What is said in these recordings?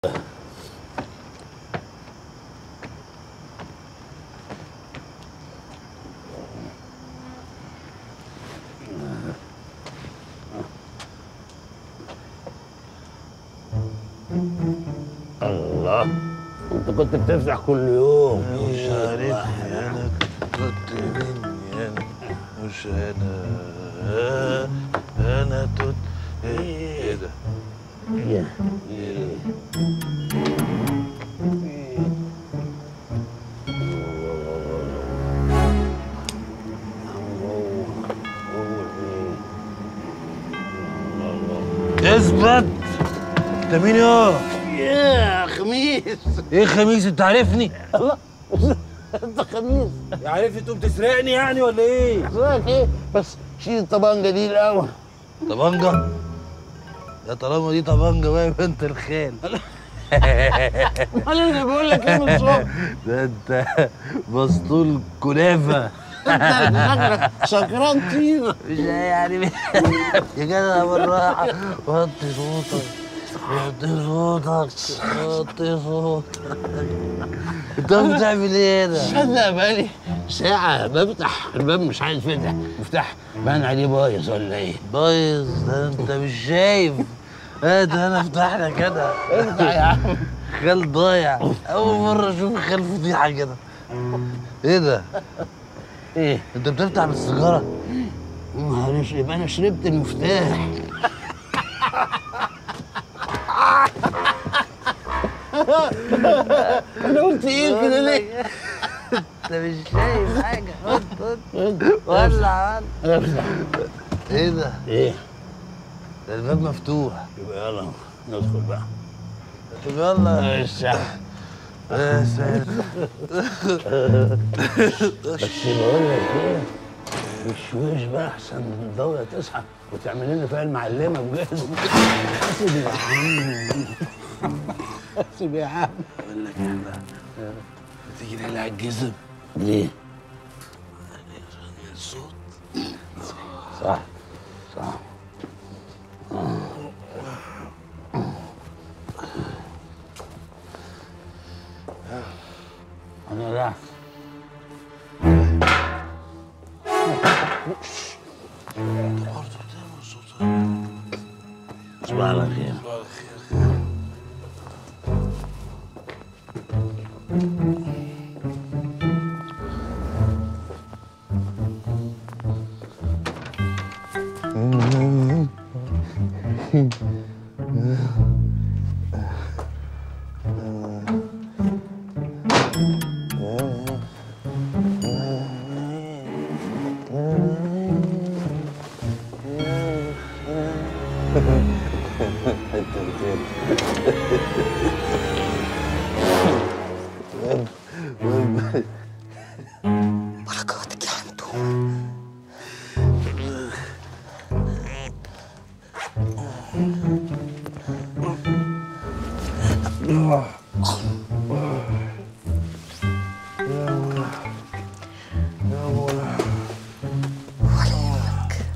الله انت كنت بتفتح كل يوم مش عارف انا كنت مني انا مش انا انا توت ايه ده؟ إيه؟ ايه اثبت انت مين يا يا خميس ايه خميس انت عارفني الله انت خميس عارف تقوم تسرقني يعني ولا ايه رايك ايه بس شيل الطبنجه دي الاول طبنجة يا طالما دي طبنجة بقى يبقى انت الخال امال انا بقول لك ايه من الصبح ده انت مسطول كنافة انت شكلك سكران طينه مش يعني يا جدع بالراحة وطي صوتك وطي صوتك وطي صوتك انت بتعمل ايه هنا؟ صدق بقالي ساعة بفتح الباب مش عايز يفتح مفتاح بان عليه بايظ ولا ايه؟ بايظ ده انت مش شايف اه ده انا افتح لك كده افتح يا عم خال ضايع اول مرة اشوف خال فضيحة كده ايه ده؟ ايه؟ انت بتفتح بالسيجارة؟ معلش يبقى انا شربت المفتاح انا قلت ايه كده ليه؟ انت مش شايف حاجة وط- وط. افتح ولع ولع افتح ايه ده؟ ايه؟ ده الباب مفتوح يبقى يلا ندخل بقى طب يلا الساعة يا ساتر بس بقول لك ايه وشوش بقى احسن الدولة تصحى وتعمل لنا فيها المعلمة بجد حاسب يا عم حاسب يا عم بقول لك ايه بقى تيجي نقلع الجزم ليه؟ الصوت صح صح انا راح برضه بتعمل صوت صباح على خير بركاتك يا عمدو ولا يهمك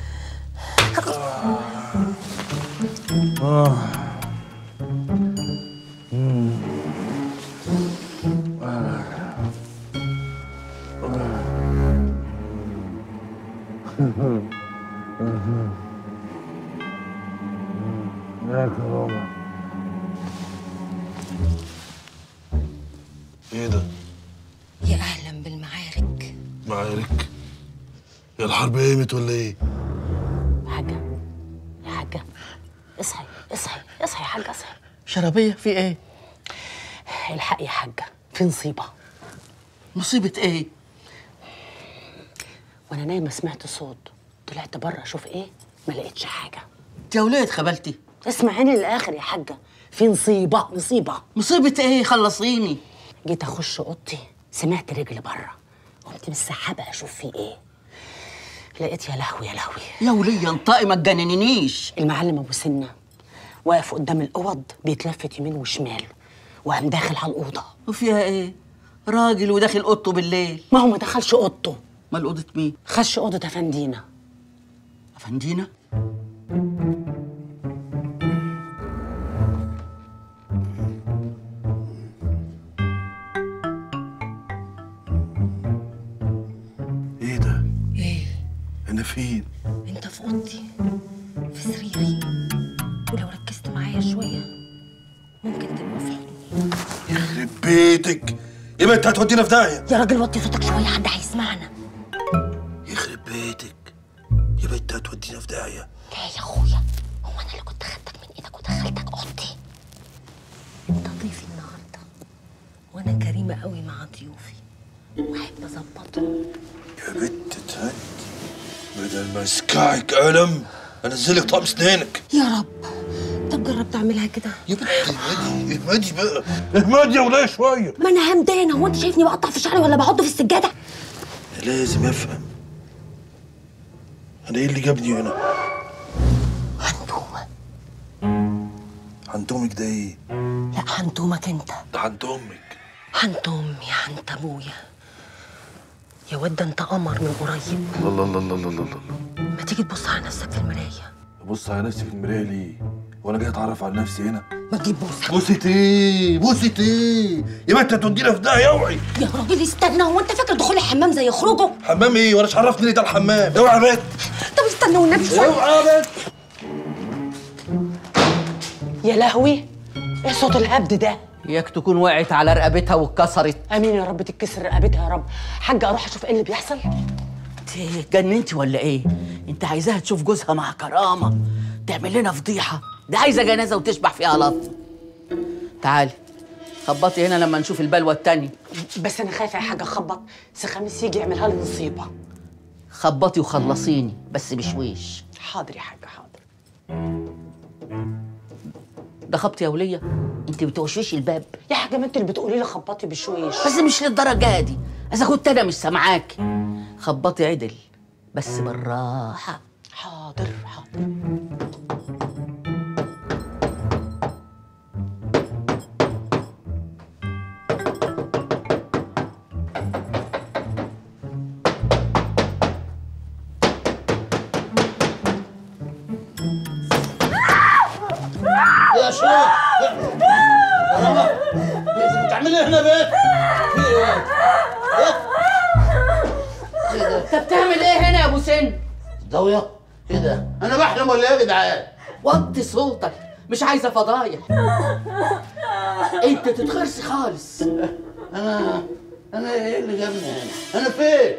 يا كرامة ايه ده؟ يا اهلا بالمعارك معارك يا الحرب قامت ولا ايه؟ حاجة يا حاجة اصحي اصحي اصحي يا حاجة اصحي شرابية في ايه؟ الحق يا حاجة في نصيبة مصيبة ايه؟ وانا نايمة سمعت صوت طلعت بره اشوف ايه ما لقيتش حاجة يا ولاد خبلتي اسمعيني للاخر يا حاجة في نصيبة نصيبة مصيبة ايه؟ خلصيني جيت اخش اوضتي سمعت رجل بره قمت مستحبة اشوف فيه ايه لقيت يا لهوي يا لهوي يا ولية انطقي ما تجننينيش المعلم ابو سنة واقف قدام الاوض بيتلفت يمين وشمال وقام داخل على الاوضه وفيها ايه؟ راجل وداخل اوضته بالليل ما هو ما دخلش اوضته امال اوضة مين؟ خش اوضه افندينا افندينا؟ فين انت في اوضتي في سريري ولو ركزت معايا شويه ممكن تبقى في حضني يخرب بيتك يبقى انت هتودينا في داهيه يا راجل وطي صوتك شويه حد هيسمعنا يخرب بيتك يبقى انت هتودينا في داهيه لا يا اخويا هو انا اللي كنت خدتك من ايدك ودخلتك اوضتي انت ضيفي النهارده وانا كريمه قوي مع ضيوفي واحب اظبطهم يا بنت تهد بدل ما اسكعك قلم انزلك طقم سنانك يا رب طب جرب تعملها كده يا بنت اهمدي اهمدي بقى اهمدي يا ولايه شويه ما انا همدانه هو انت شايفني بقطع في شعري ولا بحطه في السجاده أنا لازم افهم انا ايه اللي جابني هنا هنتومه عند امك ده ايه لا هنتومك انت ده عند امك حنت امي حنت ابويا يا واد ده انت قمر من قريب الله الله الله الله الله ما تيجي تبص على نفسك في المرايه بص على نفسي في المرايه ليه وانا جاي اتعرف على نفسي هنا ما تجيب بوسه بوسة ايه بوسة ايه يبقى انت هتودينا في داهيه اوعي يا راجل استنى هو انت فاكر دخول الحمام زي خروجه حمام ايه وانا مش عرفني ليه ده الحمام اوعى يا بنت طب استنى والنبي شويه اوعى يا بنت يا لهوي ايه صوت الهبد ده ياك تكون وقعت على رقبتها واتكسرت امين يا رب تتكسر رقبتها يا رب حاجه اروح اشوف ايه اللي بيحصل انت اتجننتي ولا ايه انت عايزاها تشوف جوزها مع كرامه تعمل لنا فضيحه دي عايزه جنازه وتشبح فيها لط تعالي خبطي هنا لما نشوف البلوه التانية بس انا خايفه يا حاجه اخبط سي خميس يجي يعملها لي نصيبه خبطي وخلصيني بس بشويش حاضر يا حاجه حاضر ده خبط يا وليه انت بتوشوشي الباب يا حاجه ما انت اللي بتقولي لي خبطي بشويش بس مش للدرجه دي اذا كنت انا مش سامعاكي خبطي عدل بس بالراحه حاضر حاضر يا شيخ بتعمل ايه هنا بيت؟ في ايه؟ انت بتعمل ايه هنا يا ابو سن ضوية؟ ايه ده؟ انا بحلم ولا ايه يا جدعان؟ وطي صوتك مش عايزه فضايح انت تتخرسي خالص انا انا ايه اللي جابني هنا؟ انا فين؟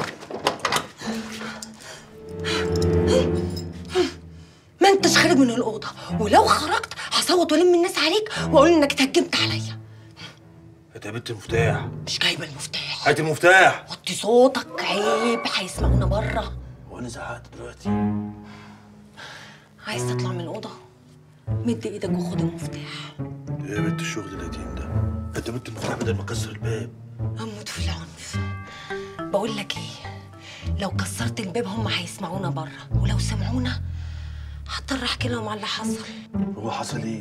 ما انتش خارج من الاوضه ولو خرجت هصوت والم الناس عليك واقول انك اتهجمت عليا هات يا بنت المفتاح مش جايبه المفتاح هات المفتاح وطي صوتك عيب هيسمعونا بره وانا زعقت دلوقتي عايز تطلع من الاوضه مد ايدك وخد المفتاح ايه يا بنت الشغل القديم ده هات يا بنت المفتاح بدل ما اكسر الباب اموت في العنف بقول لك ايه لو كسرت الباب هم هيسمعونا بره ولو سمعونا هضطر احكي لهم على اللي حصل هو حصل ايه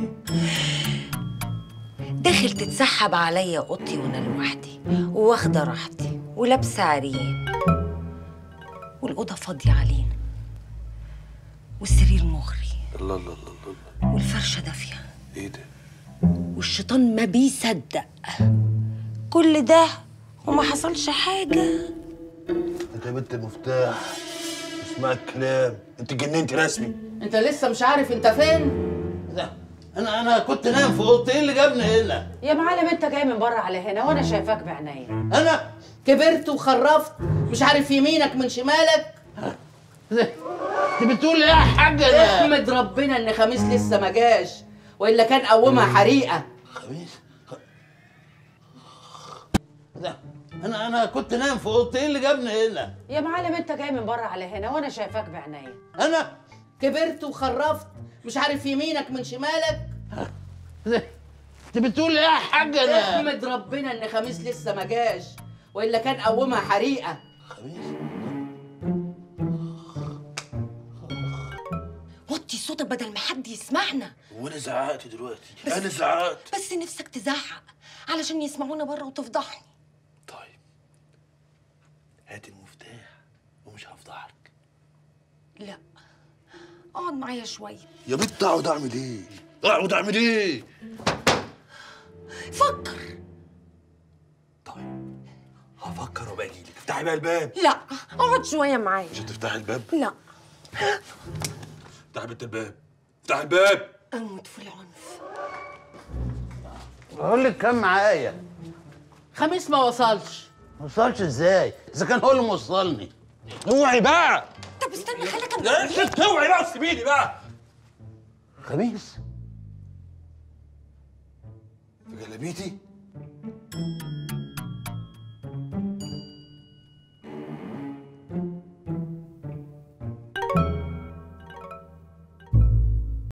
داخل تتسحب عليا اوضتي وانا لوحدي وواخده راحتي ولابسه عريان والاوضه فاضيه علينا والسرير مغري الله الله الله الله الله. والفرشه دافيه ايه ده والشيطان ما بيصدق كل ده وما حصلش حاجه انت يا بنت المفتاح اسمع الكلام انت جننتي رسمي انت لسه مش عارف انت فين ده انا انا كنت نايم في اوضتي ايه اللي جابني هنا؟ يا معلم انت جاي من بره على هنا وانا شايفاك بعينيا انا كبرت وخرفت مش عارف يمينك من شمالك انت بتقول ايه يا حاجه ده؟ احمد ربنا ان خميس لسه ما جاش والا كان قومها حريقه خميس ده انا انا كنت نايم في اوضتي ايه اللي جابني هنا؟ يا معلم انت جاي من بره على هنا وانا شايفاك بعينيا انا كبرت وخرفت مش عارف يمينك من شمالك انت بتقول ايه يا حاجه ده؟ احمد ربنا ان خميس لسه ما جاش والا كان قومها حريقه خميس وطي صوتك بدل ما حد يسمعنا وانا زعقت دلوقتي انا زعقت بس نفسك تزعق علشان يسمعونا بره وتفضحني طيب هات المفتاح ومش هفضحك لا اقعد معايا شويه يا بنت اقعد اعمل ايه اقعد اعمل ايه فكر طيب هفكر وابقى اجيلك افتحي بقى الباب لا اقعد شويه معايا مش هتفتحي الباب لا افتحي بنت الباب افتحي الباب اموت في العنف اقول لك كم معايا خميس ما وصلش ما وصلش ازاي اذا كان هو اللي موصلني اوعي بقى طب استنى خليك لا ست اوعي بقى سيبيني بقى خميس في جلابيتي